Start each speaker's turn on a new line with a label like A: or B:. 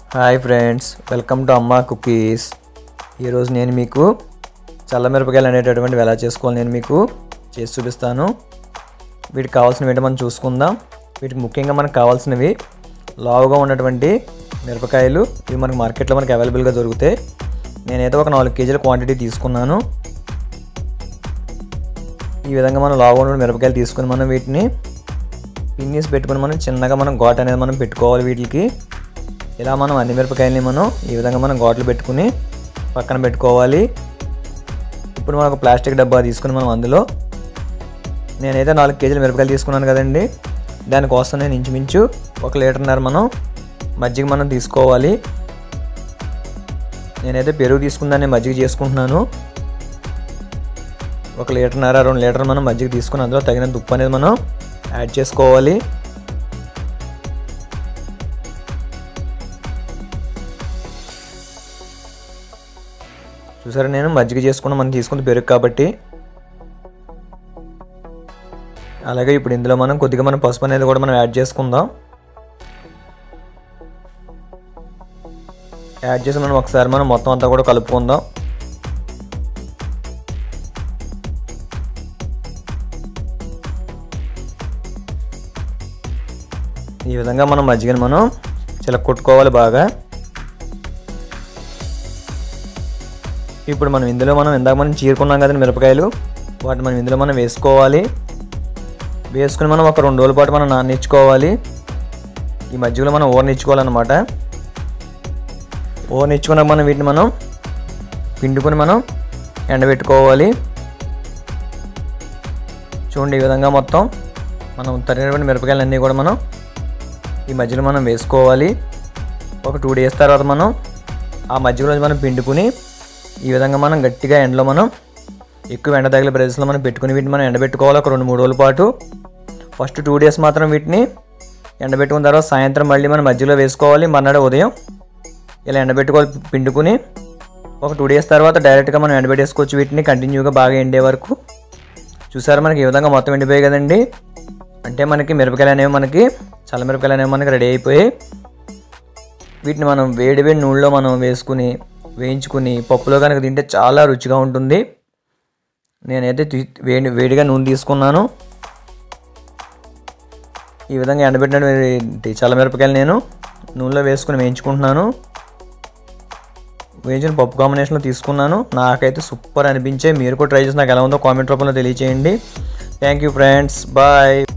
A: hi friends welcome to Amma cookies ఈరోజు నేను మీకు చల్లమిరపకాయలు అనేటటువంటివి ఎలా చేసుకోవాలి నేను మీకు చేసి చూపిస్తాను వీటికి కావాల్సినవి ఏంటో మనం చూసుకుందాం వీటికి ముఖ్యంగా మనకు కావాల్సినవి లావుగా ఉన్నటువంటి మిరపకాయలు ఇవి మనకు మార్కెట్లో మనకి అవైలబుల్గా దొరుకుతాయి నేనైతే ఒక నాలుగు కేజీల క్వాంటిటీ తీసుకున్నాను ఈ విధంగా మనం లావుగా ఉన్న మిరపకాయలు తీసుకుని మనం వీటిని పిన్నీస్ పెట్టుకుని మనం చిన్నగా మనం ఘాట్ అనేది మనం పెట్టుకోవాలి వీటికి ఇలా మనం అన్ని మిరపకాయలని మనం ఈ విధంగా మనం ఘాట్లు పెట్టుకుని పక్కన పెట్టుకోవాలి ఇప్పుడు మనం ఒక ప్లాస్టిక్ డబ్బా తీసుకుని మనం అందులో నేనైతే నాలుగు కేజీల మిరపకాయలు తీసుకున్నాను కదండి దానికోసం నేను ఇంచుమించు ఒక లీటర్న్నర మనం మజ్జిగ మనం తీసుకోవాలి నేనైతే పెరుగు తీసుకుందాన్ని మజ్జిగ చేసుకుంటున్నాను ఒక లీటర్న్నర రెండు లీటర్ మనం మజ్జిగ తీసుకుని అందులో తగినంత ఉప్పు అనేది మనం యాడ్ చేసుకోవాలి చూసారా నేను మజ్జిగ చేసుకున్న మనం తీసుకుంది పెరుగు కాబట్టి అలాగే ఇప్పుడు ఇందులో మనం కొద్దిగా మనం పసుపు అనేది కూడా మనం యాడ్ చేసుకుందాం యాడ్ చేసి మనం ఒకసారి మనం మొత్తం అంతా కూడా కలుపుకుందాం ఈ విధంగా మనం మజ్జిగని మనం చిలక కొట్టుకోవాలి బాగా ఇప్పుడు మనం ఇందులో మనం ఇందాక మనం చీరుకున్నాం కదండి మిరపకాయలు వాటిని మనం ఇందులో మనం వేసుకోవాలి వేసుకుని మనం ఒక రెండు రోజుల పాటు మనం నాననిచ్చుకోవాలి ఈ మజ్జిగలో మనం ఊరనిచ్చుకోవాలన్నమాట ఊరనిచ్చుకున్నాక మనం వీటిని మనం పిండుకొని మనం ఎండబెట్టుకోవాలి చూడండి ఈ విధంగా మొత్తం మనం తరిగినటువంటి మిరపకాయలన్నీ కూడా మనం ఈ మధ్యలో మనం వేసుకోవాలి ఒక టూ డేస్ తర్వాత మనం ఆ మధ్యలో మనం పిండుకుని ఈ విధంగా మనం గట్టిగా ఎండలో మనం ఎక్కువ ఎండ తగిలే ప్రదేశంలో మనం పెట్టుకుని వీటిని మనం ఎండబెట్టుకోవాలి ఒక రెండు మూడు రోజుల పాటు ఫస్ట్ టూ డేస్ మాత్రం వీటిని ఎండబెట్టుకున్న తర్వాత సాయంత్రం మళ్ళీ మనం మధ్యలో వేసుకోవాలి మర్నాడు ఉదయం ఇలా ఎండబెట్టుకోవాలి పిండుకుని ఒక టూ డేస్ తర్వాత డైరెక్ట్గా మనం ఎండబెట్టేసుకోవచ్చు వీటిని కంటిన్యూగా బాగా ఎండే వరకు చూసారా మనకి ఈ విధంగా మొత్తం ఎండిపోయాయి కదండి అంటే మనకి మిరపకాయలు అనేవి మనకి చల్ల మిరపకాయలు అనేవి మనకి రెడీ అయిపోయాయి వీటిని మనం వేడి వేడి నూనెలో మనం వేసుకుని వేయించుకుని పప్పులో కనుక తింటే చాలా రుచిగా ఉంటుంది నేనైతే తీ- వేడి వేడిగా నూనె తీసుకున్నాను ఈ విధంగా ఎండబెట్టిన చల్ల మిరపకాయలు నేను నూనెలో వేసుకుని వేయించుకుంటున్నాను వేయించిన పప్పు కాంబినేషన్లో తీసుకున్నాను నాకైతే సూపర్ అనిపించే మీరు కూడా ట్రై చేసి నాకు ఎలా ఉందో కామెంట్ రూపంలో తెలియచేయండి థ్యాంక్ యూ ఫ్రెండ్స్ బాయ్